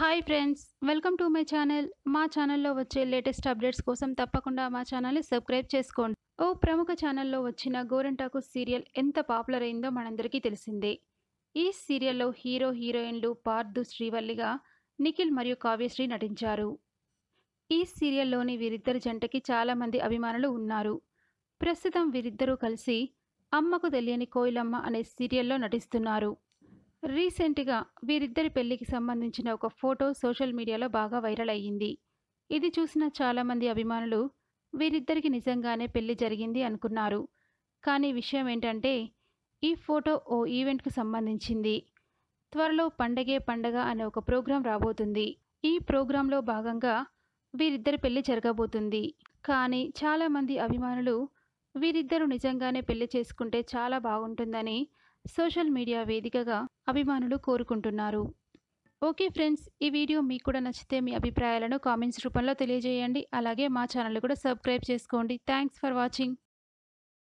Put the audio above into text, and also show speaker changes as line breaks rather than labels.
hi friends welcome to my channel మా ఛానల్లో వచ్చే లేటెస్ట్ అప్డేట్స్ కోసం తప్పకుండా మా ఛానల్ని సబ్స్క్రైబ్ చేసుకోండి ఓ ప్రముఖ ఛానల్లో వచ్చిన గోరంటాకు సీరియల్ ఎంత పాపులర్ అయిందో మనందరికీ తెలిసిందే ఈ సీరియల్లో హీరో హీరోయిన్లు పార్థు శ్రీవల్లిగా నిఖిల్ మరియు కావ్యశ్రీ నటించారు ఈ సీరియల్లోని వీరిద్దరి జంటకి చాలామంది అభిమానులు ఉన్నారు ప్రస్తుతం వీరిద్దరూ కలిసి అమ్మకు తెలియని కోయిలమ్మ అనే సీరియల్లో నటిస్తున్నారు రీసెంట్గా వీరిద్దరి పెళ్లికి సంబంధించిన ఒక ఫోటో సోషల్ మీడియాలో బాగా వైరల్ అయ్యింది ఇది చూసిన చాలామంది అభిమానులు వీరిద్దరికి నిజంగానే పెళ్లి జరిగింది అనుకున్నారు కానీ విషయం ఏంటంటే ఈ ఫోటో ఓ ఈవెంట్కు సంబంధించింది త్వరలో పండగే పండగ అనే ఒక ప్రోగ్రాం రాబోతుంది ఈ ప్రోగ్రాంలో భాగంగా వీరిద్దరి పెళ్లి జరగబోతుంది కానీ చాలామంది అభిమానులు వీరిద్దరూ నిజంగానే పెళ్లి చేసుకుంటే చాలా బాగుంటుందని సోషల్ మీడియా వేదికగా అభిమానులు కోరుకుంటున్నారు ఓకే ఫ్రెండ్స్ ఈ వీడియో మీకు కూడా నచ్చితే మీ అభిప్రాయాలను కామెంట్స్ రూపంలో తెలియజేయండి అలాగే మా ఛానల్ కూడా సబ్స్క్రైబ్ చేసుకోండి థ్యాంక్స్ ఫర్ వాచింగ్